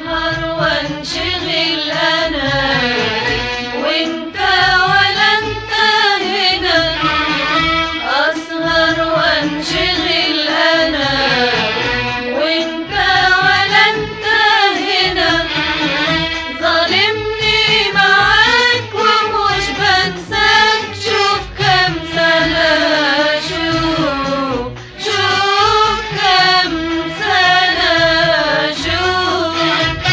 أسهر وانشغل أنا وانت ولا انت هنا أسهر وانشغل أنا وانت ولا انت هنا ظالمني معاك ومش بنساك شوف كم سنة شوف شوف كم سنة شوف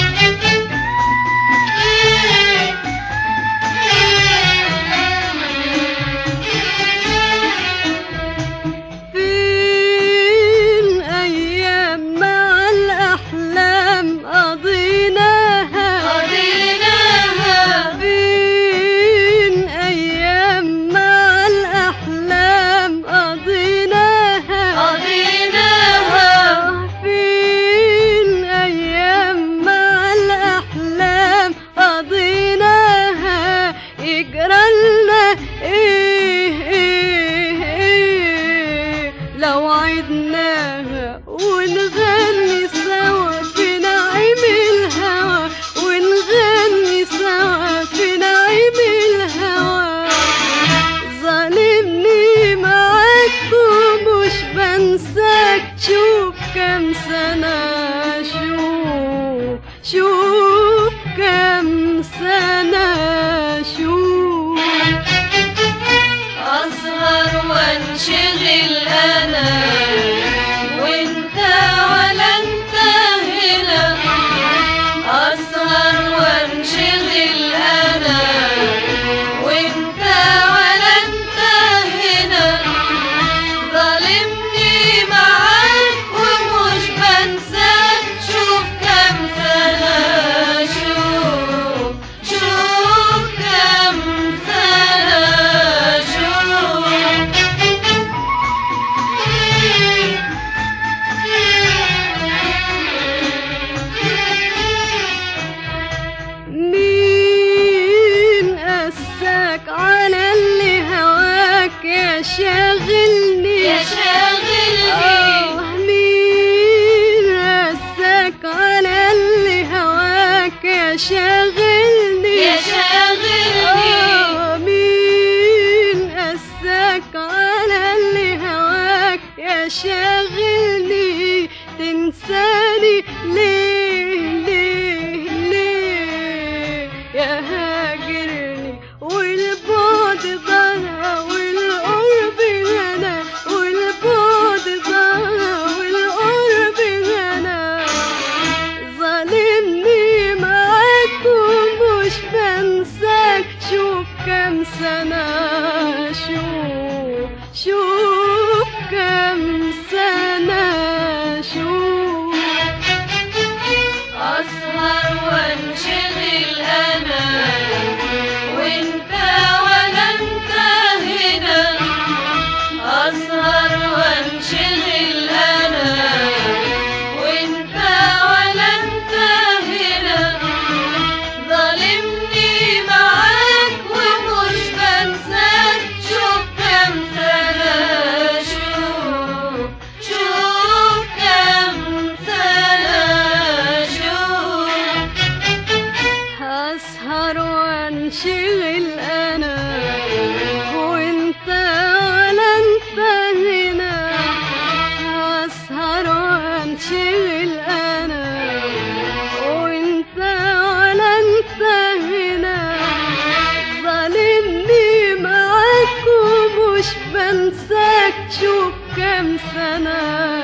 فين أيام مع الأحلام قضيناها قضيناها فين أيام مع الأحلام قضيناها قضيناها فين أيام مع الأحلام قضيناها يجرالنا إيه إيه إيه لو عدناها ونغني سوا في نعيم الهوى ونغني سوا في نعيم الهوى ظالمني معاك ومش بنساك شوف كم سنة شوف شوف كم سنة شوف أسهر وانشغل أنا وانت ولا انت هنا أسهر وانشغل أنا وانت ولا انت هنا ظالمني معاك ومش بنساك شوف كم سنة شوف شوف كم سنة شوف مين قساك على اللي هواك يا شاغلني يا شاغلني آه، مين قساك على اللي هواك يا شاغلني يا شاغلني آه، مين قساك على اللي هواك يا شاغلني تنساني ليه ليه ليه يا هاجرني والبعد ضنا والقرب هنا والبعد ضنا والقرب هنا ظالمني معاك ومش بنساك شوف كم سنة شوف شوف كم سنة شوف أسهر وانشغل أنا وانت ولا انت هنا أسهر وانشغل أنا وانت ولا انت هنا ظالمني معاك ومش بنساك شوف كم سنة شوف شوف كم سنة شوف هسهر وانشغل انا وانت ولا انت هنا هسهر وانشغل انا وانت ولا انت هنا ظالمني معاك ومش بنساك شوف كم سنة